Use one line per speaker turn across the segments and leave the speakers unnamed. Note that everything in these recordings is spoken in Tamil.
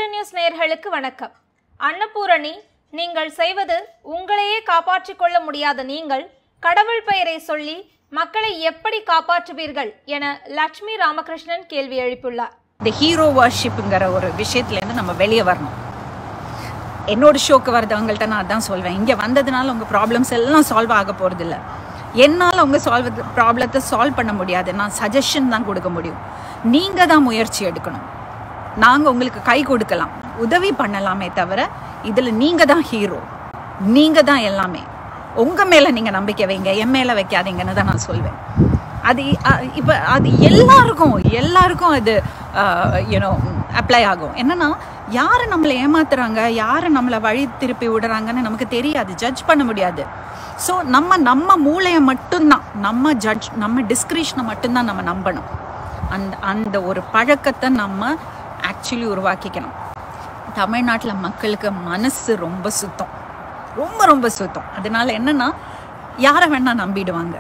விஜய் நியூஸ் நேயர்களுக்கு வணக்கம் அன்னபூரணி நீங்கள் செய்வது உங்களையே காப்பாற்றிக் கொள்ள முடியாத நீங்கள் கடவுள் பெயரை சொல்லி மக்களை எப்படி காப்பாற்றுவீர்கள் என லட்சுமி ராமகிருஷ்ணன் கேள்வி எழுப்பியுள்ளார்
இந்த ஹீரோ வர்ஷிப்புங்கிற ஒரு விஷயத்துலேருந்து நம்ம வெளியே வரணும் என்னோட ஷோக்கு வரதவங்கள்ட்ட நான் அதான் சொல்வேன் இங்கே வந்ததுனால உங்கள் ப்ராப்ளம்ஸ் எல்லாம் சால்வ் ஆக போகிறதில்ல என்னால் உங்கள் சால்வ் ப்ராப்ளத்தை சால்வ் பண்ண முடியாது நான் சஜஷன் தான் கொடுக்க முடியும் நீங்கள் தான் முயற்சி எடுக்கணும் நாங்கள் உங்களுக்கு கை கொடுக்கலாம் உதவி பண்ணலாமே தவிர இதில் நீங்கள் தான் ஹீரோ நீங்கள் தான் எல்லாமே உங்கள் மேலே நீங்கள் நம்பிக்கை வைங்க என் மேலே வைக்காதீங்கன்னு தான் நான் சொல்வேன் அது இப்போ அது எல்லாருக்கும் எல்லாருக்கும் அது யூனோ அப்ளை ஆகும் என்னன்னா யார் நம்மளை ஏமாத்துறாங்க யார் நம்மளை வழி திருப்பி விடுறாங்கன்னு நமக்கு தெரியாது ஜட்ஜ் பண்ண முடியாது ஸோ நம்ம நம்ம மூளையை மட்டும்தான் நம்ம ஜட்ஜ் நம்ம டிஸ்கிரிஷனை மட்டும்தான் நம்ம நம்பணும் அந்த அந்த ஒரு பழக்கத்தை நம்ம ஆக்சுவலி உருவாக்கிக்கணும் தமிழ்நாட்டில் மக்களுக்கு மனசு ரொம்ப சுத்தம் ரொம்ப ரொம்ப சுத்தம் அதனால என்னன்னா யாரை வேணா நம்பிடுவாங்க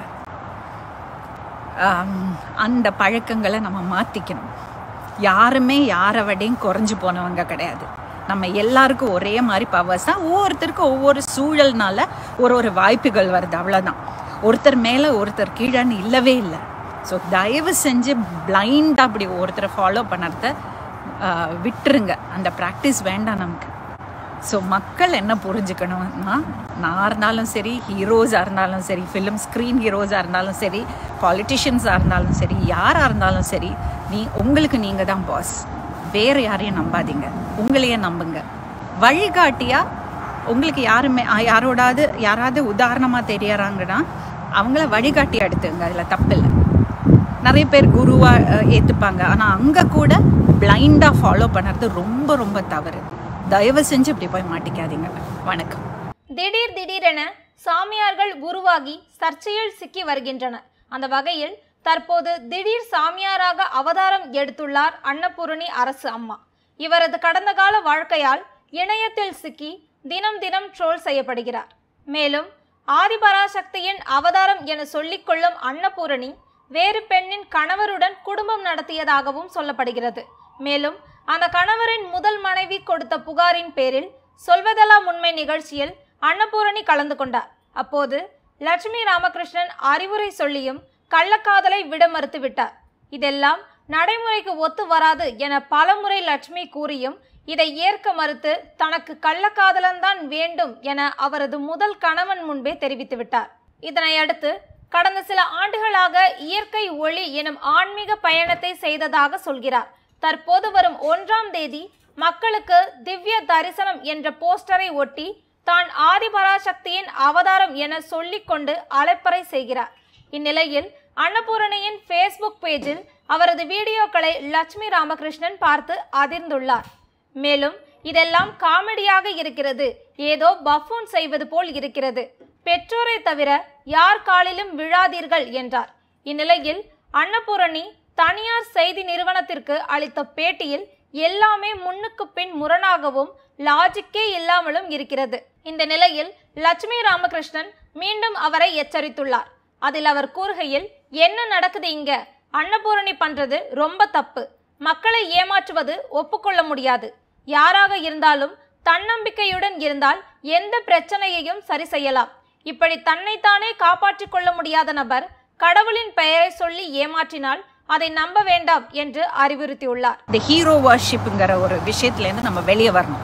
ஆம், அந்த பழக்கங்களை நம்ம மாற்றிக்கணும் யாருமே யாரை விடையும் குறைஞ்சு போனவங்க கிடையாது நம்ம எல்லாருக்கும் ஒரே மாதிரி பவர்ஸ் தான் ஒவ்வொருத்தருக்கும் ஒவ்வொரு சூழல்னால ஒரு ஒரு வாய்ப்புகள் வருது அவ்வளோதான் ஒருத்தர் மேலே ஒருத்தர் கீழேன்னு இல்லவே இல்லை ஸோ தயவு செஞ்சு பிளைண்டாக அப்படி ஒருத்தரை ஃபாலோ பண்ணுறத விட்டுருங்க அந்த ப்ராக்டிஸ் வேண்டாம் நமக்கு ஸோ மக்கள் என்ன புரிஞ்சுக்கணும்னா நான் இருந்தாலும் சரி ஹீரோஸாக இருந்தாலும் சரி ஃபிலிம் ஸ்க்ரீன் ஹீரோஸாக இருந்தாலும் சரி பாலிட்டிஷியன்ஸாக இருந்தாலும் சரி யாராக இருந்தாலும் சரி நீ உங்களுக்கு நீங்கள் தான் பாஸ் வேறு யாரையும் நம்பாதீங்க உங்களையே நம்புங்க வழிகாட்டியா உங்களுக்கு யாருமே ஆ, யாரோடாவது யாராவது உதாரணமாக தெரியறாங்கன்னா அவங்கள வழிகாட்டி எடுத்துங்க அதில் தப்பில்லை நிறைய பேர் குருவா அஹ், ஏத்துப்பாங்க ஆனா அங்க கூட பிளைண்டா ஃபாலோ பண்ணுறது ரொம்ப ரொம்ப தவறு தயவு செஞ்சு இப்படி போய் மாட்டிக்காதீங்க வணக்கம்
திடீர் திடீரென சாமியார்கள் உருவாகி சர்ச்சையில் சிக்கி வருகின்றனர் அந்த வகையில் தற்போது திடீர் சாமியாராக அவதாரம் எடுத்துள்ளார் அன்னபூரணி அரசு அம்மா இவரது கடந்த கால வாழ்க்கையால் இணையத்தில் சிக்கி தினம் தினம் ட்ரோல் செய்யப்படுகிறார் மேலும் ஆதிபராசக்தியின் அவதாரம் என சொல்லிக்கொள்ளும் அன்னபூரணி வேறு பெண்ணின் கணவருடன் குடும்பம் நடத்தியதாகவும் சொல்லப்படுகிறது மேலும் அந்த கணவரின் முதல் மனைவி கொடுத்த புகாரின் பேரில் சொல்வதெல்லாம் உண்மை நிகழ்ச்சியில் அன்னபூரணி கலந்து கொண்டார் அப்போது லட்சுமி ராமகிருஷ்ணன் அறிவுரை சொல்லியும் கள்ளக்காதலை விட மறுத்து விட்டார் இதெல்லாம் நடைமுறைக்கு ஒத்து வராது என பலமுறை லட்சுமி கூறியும் இதை ஏற்க மறுத்து தனக்கு கள்ளக்காதலன்தான் வேண்டும் என அவரது முதல் கணவன் முன்பே தெரிவித்து விட்டார் இதனை அடுத்து கடந்த சில ஆண்டுகளாக இயற்கை ஒளி எனும் ஆன்மீக பயணத்தை செய்ததாக சொல்கிறார் தற்போது வரும் ஒன்றாம் தேதி மக்களுக்கு திவ்ய தரிசனம் என்ற போஸ்டரை ஒட்டி தான் ஆதிபராசக்தியின் அவதாரம் என சொல்லிக்கொண்டு அலைப்பறை செய்கிறார் இந்நிலையில் அன்னபூரணியின் ஃபேஸ்புக் பேஜில் அவரது வீடியோக்களை லட்சுமி ராமகிருஷ்ணன் பார்த்து அதிர்ந்துள்ளார் மேலும் இதெல்லாம் காமெடியாக இருக்கிறது ஏதோ பஃபூன் செய்வது போல் இருக்கிறது பெற்றோரை தவிர யார் காலிலும் விழாதீர்கள் என்றார் இந்நிலையில் அன்னபூரணி தனியார் செய்தி நிறுவனத்திற்கு அளித்த பேட்டியில் எல்லாமே முன்னுக்கு பின் முரணாகவும் லாஜிக்கே இல்லாமலும் இருக்கிறது இந்த நிலையில் லட்சுமி ராமகிருஷ்ணன் மீண்டும் அவரை எச்சரித்துள்ளார் அதில் அவர் கூறுகையில் என்ன நடக்குது இங்க அன்னபூரணி பண்றது ரொம்ப தப்பு மக்களை ஏமாற்றுவது ஒப்புக்கொள்ள முடியாது யாராக இருந்தாலும் தன்னம்பிக்கையுடன் இருந்தால் எந்த பிரச்சனையையும் சரி செய்யலாம் இப்படி தன்னைத்தானே காப்பாற்றிக் கொள்ள முடியாத நபர் கடவுளின் பெயரை சொல்லி ஏமாற்றினால் அதை நம்ப வேண்டாம் என்று அறிவுறுத்தியுள்ளார்
இந்த ஹீரோ வர்ஷிப்புங்கிற ஒரு விஷயத்துலேருந்து நம்ம வெளியே வரணும்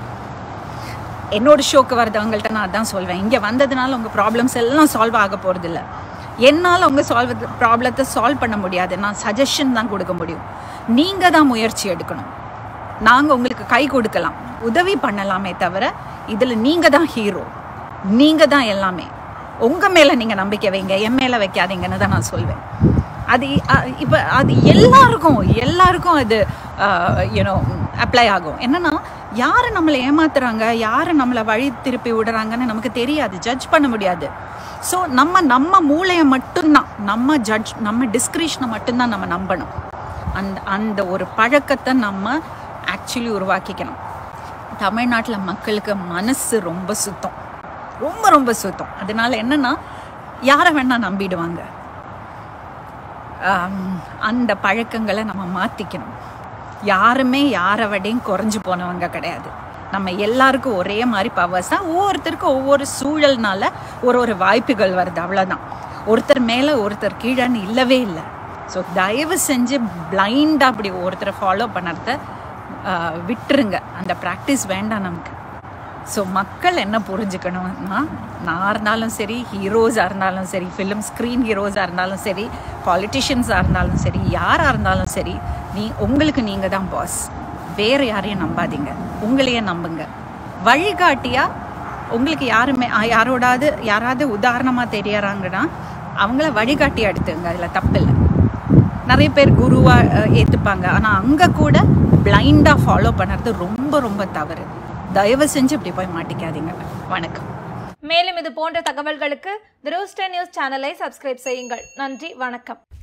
என்னோட ஷோக்கு வரதவங்கள்ட்ட நான் அதான் சொல்வேன் இங்கே வந்ததுனால உங்கள் ப்ராப்ளம்ஸ் எல்லாம் சால்வ் ஆக போகிறதில்ல என்னால் உங்கள் சால்வ் ப்ராப்ளத்தை சால்வ் பண்ண முடியாது நான் சஜஷன் தான் கொடுக்க முடியும் நீங்கள் தான் முயற்சி எடுக்கணும் நாங்கள் உங்களுக்கு கை கொடுக்கலாம் உதவி பண்ணலாமே தவிர இதில் நீங்கள் தான் ஹீரோ நீங்கள் தான் எல்லாமே உங்கள் மேலே நீங்கள் நம்பிக்கை வைங்க என் மேலே வைக்காதீங்கன்னு தான் நான் சொல்வேன் அது இப்போ அது எல்லாருக்கும் எல்லாருக்கும் அது யூனோ அப்ளை ஆகும் என்னன்னா யார் நம்மளை ஏமாத்துறாங்க யார் நம்மளை வழி திருப்பி விடுறாங்கன்னு நமக்கு தெரியாது ஜட்ஜ் பண்ண முடியாது ஸோ நம்ம நம்ம மூளையை மட்டும்தான் நம்ம ஜட்ஜ் நம்ம டிஸ்கிரிஷனை மட்டும்தான் நம்ம நம்பணும் அந்த அந்த ஒரு பழக்கத்தை நம்ம ஆக்சுவலி உருவாக்கிக்கணும் தமிழ்நாட்டில் மக்களுக்கு மனசு ரொம்ப சுத்தம் ரொம்ப ரொம்ப சுத்தம் அதனால என்னன்னா யாரை வேணா நம்பிடுவாங்க ஆம், அந்த பழக்கங்களை நம்ம மாற்றிக்கணும் யாருமே யாரை விடையும் குறைஞ்சு போனவங்க கிடையாது நம்ம எல்லாருக்கும் ஒரே மாதிரி பவர்ஸ் தான் ஒவ்வொருத்தருக்கும் ஒவ்வொரு சூழல்னால ஒரு ஒரு வாய்ப்புகள் வருது அவ்வளோதான் ஒருத்தர் மேலே ஒருத்தர் கீழேன்னு இல்லவே இல்லை ஸோ தயவு செஞ்சு பிளைண்டாக அப்படி ஒருத்தரை ஃபாலோ பண்ணுறத ஆஹ், விட்டுருங்க அந்த ப்ராக்டிஸ் வேண்டாம் நமக்கு ஸோ மக்கள் என்ன புரிஞ்சுக்கணும்னா நான் இருந்தாலும் சரி ஹீரோஸாக இருந்தாலும் சரி ஃபிலிம் ஸ்க்ரீன் ஹீரோஸாக இருந்தாலும் சரி பாலிட்டிஷியன்ஸாக இருந்தாலும் சரி யாராக இருந்தாலும் சரி நீ உங்களுக்கு நீங்கள் தான் பாஸ் வேறு யாரையும் நம்பாதீங்க உங்களையே நம்புங்க வழிகாட்டியா உங்களுக்கு யாருமே ஆ, யாரோடாவது யாராவது உதாரணமாக தெரியறாங்கன்னா அவங்கள வழிகாட்டி எடுத்துங்க அதில் தப்பில்லை நிறைய பேர் குருவாக ஏற்றுப்பாங்க ஆனால் அங்கே கூட பிளைண்டாக ஃபாலோ பண்ணுறது ரொம்ப ரொம்ப தவறு தயவு செஞ்சு இப்படி போய் மாட்டிக்காதீங்க வணக்கம்
மேலும் இது போன்ற தகவல்களுக்கு தி ரூஸ்டர் நியூஸ் சேனலை சப்ஸ்கிரைப் செய்யுங்கள் நன்றி வணக்கம்